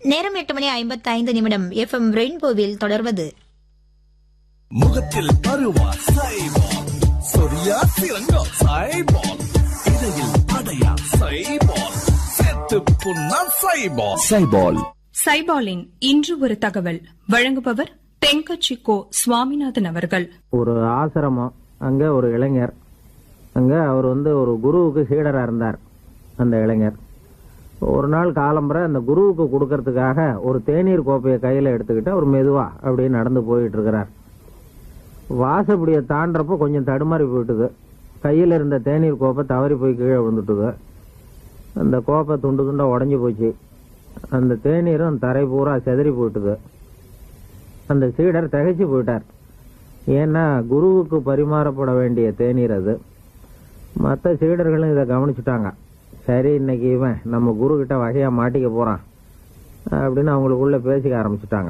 நேரம் எட்டு மணி ஐம்பத்தி ஐந்து நிமிடம் எஃப் எம் ரெயின்போவில் தொடர்வது முகத்தில் பருவா சைபால் சொரியா சிறங்கா சைபால் இடையில் அடையா சைபால் செத்து புண்ணா சைபால் சைபால் சைபாலின் இன்று ஒரு தகவல் வழங்குபவர் தென்கட்சி கோ சுவாமிநாதன் அவர்கள் ஒரு ஆசிரமம் அங்க ஒரு இளைஞர் அங்க அவர் வந்து ஒரு குருவுக்கு சீடரா இருந்தார் அந்த இளைஞர் ஒரு நாள் காலம்பரை அந்த குருவுக்கு கொடுக்கறதுக்காக ஒரு தேநீர் கோப்பையை கையில எடுத்துக்கிட்டு அவர் மெதுவா அப்படியே நடந்து போயிட்டு இருக்கிறார் வாசப்படியை தாண்டறப்போ கொஞ்சம் தடுமாறி போயிட்டுது கையில் இருந்த தேநீர் கோப்பை தவறி போய் கீழே விழுந்துட்டுது அந்த கோப்பை துண்டு துண்டா உடஞ்சி போச்சு அந்த தேநீரும் தரை பூரா செதறி போயிட்டுது அந்த சீடர் திகைச்சு போயிட்டார் ஏன்னா குருவுக்கு பரிமாறப்பட வேண்டிய தேநீர் அது மற்ற சீடர்களும் இதை கவனிச்சுட்டாங்க சரி இன்னைக்கு இவன் நம்ம குரு கிட்ட வகையா மாட்டிக்க போறான் அப்படின்னு அவங்களுக்குள்ள பேசிக்க ஆரம்பிச்சுட்டாங்க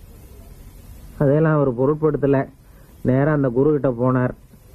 அதையெல்லாம் அவர் பொருட்படுத்தல நேரா அந்த குரு கிட்ட போனார்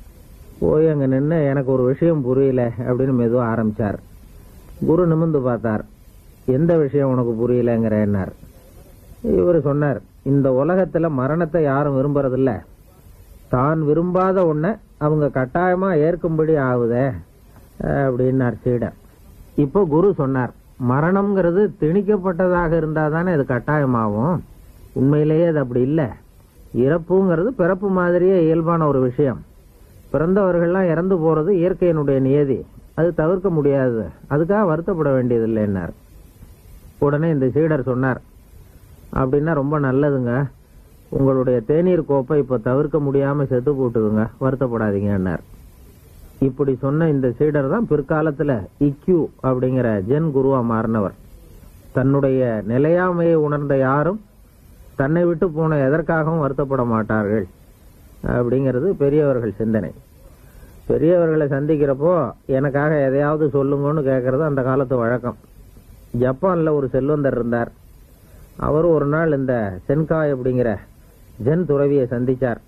போய் அங்க நின்று எனக்கு ஒரு விஷயம் புரியல அப்படின்னு மெதுவா ஆரம்பிச்சார் குரு நிமிந்து பார்த்தார் எந்த விஷயம் உனக்கு புரியலங்கிறேன்னார் இவர் சொன்னார் இந்த உலகத்துல மரணத்தை யாரும் விரும்புறதில்ல தான் விரும்பாத ஒன்ன அவங்க கட்டாயமா ஏற்கும்படி ஆகுதே அப்படின்னார் சீடர் இப்போ குரு சொன்னார் மரணம்ங்கிறது திணிக்கப்பட்டதாக இருந்தா தானே அது கட்டாயமாகும் உண்மையிலேயே அது அப்படி இல்ல இறப்புங்கிறது பிறப்பு மாதிரியே இயல்பான ஒரு விஷயம் பிறந்தவர்கள்லாம் இறந்து போறது இயற்கையினுடைய நியதி அது தவிர்க்க முடியாது அதுக்காக வருத்தப்பட வேண்டியதில்லைன்னார் உடனே இந்த சீடர் சொன்னார் அப்படின்னா ரொம்ப நல்லதுங்க உங்களுடைய தேநீர் கோப்பை இப்ப தவிர்க்க முடியாம செத்து போட்டுதுங்க வருத்தப்படாதீங்கன்னார் இப்படி சொன்ன இந்த சீடர் தான் பிற்காலத்துல இக்யூ அப்படிங்கிற ஜென் குருவா மாறினவர் தன்னுடைய நிலையாமையை உணர்ந்த யாரும் தன்னை விட்டு போன எதற்காகவும் வருத்தப்பட மாட்டார்கள் அப்படிங்கிறது பெரியவர்கள் சிந்தனை பெரியவர்களை சந்திக்கிறப்போ எனக்காக எதையாவது சொல்லுங்கன்னு கேட்கறது அந்த காலத்து வழக்கம் ஜப்பான்ல ஒரு செல்வந்தர் இருந்தார் அவர் ஒரு நாள் இந்த சென்காய் அப்படிங்கிற ஜென் துறவியை சந்திச்சார்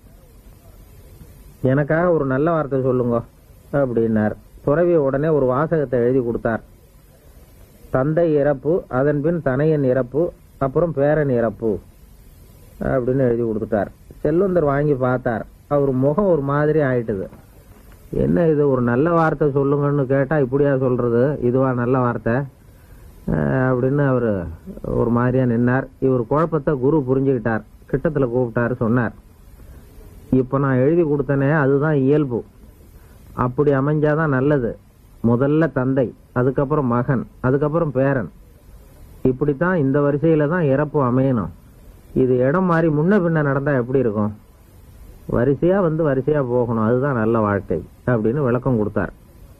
எனக்காக ஒரு நல்ல வார்த்தை சொல்லுங்க அப்படின்னார் துறவி உடனே ஒரு வாசகத்தை எழுதி கொடுத்தார் தந்தை இறப்பு அதன் பின் தனையன் இறப்பு அப்புறம் பேரன் இறப்பு அப்படின்னு எழுதி கொடுத்துட்டார் செல்வந்தர் வாங்கி பார்த்தார் அவர் முகம் ஒரு மாதிரி ஆயிட்டுது என்ன இது ஒரு நல்ல வார்த்தை சொல்லுங்கன்னு கேட்டா இப்படியா சொல்றது இதுவா நல்ல வார்த்தை அஹ் அப்படின்னு அவர் ஒரு மாதிரியா நின்னார் இவர் குழப்பத்தை குரு புரிஞ்சுக்கிட்டார் கிட்டத்துல கூப்பிட்டாரு சொன்னார் இப்ப நான் எழுதி கொடுத்தனே அதுதான் இயல்பு அப்படி அமைஞ்சாதான் நல்லது முதல்ல தந்தை அதுக்கப்புறம் மகன் அதுக்கப்புறம் பேரன் இப்படித்தான் இந்த வரிசையில தான் இறப்பு அமையணும் இது இடம் மாறி முன்ன பின்ன நடந்தா எப்படி இருக்கும் வரிசையா வந்து வரிசையா போகணும் அதுதான் நல்ல வாழ்க்கை அப்படின்னு விளக்கம் கொடுத்தார்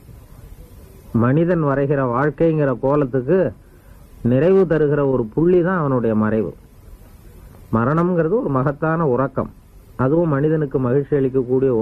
மனிதன் வரைகிற வாழ்க்கைங்கிற கோலத்துக்கு நிறைவு தருகிற ஒரு புள்ளி தான் அவனுடைய மறைவு மரணம்ங்கிறது ஒரு மகத்தான உறக்கம் அதுவும் மனிதனுக்கு மகிழ்ச்சி அளிக்கக்கூடிய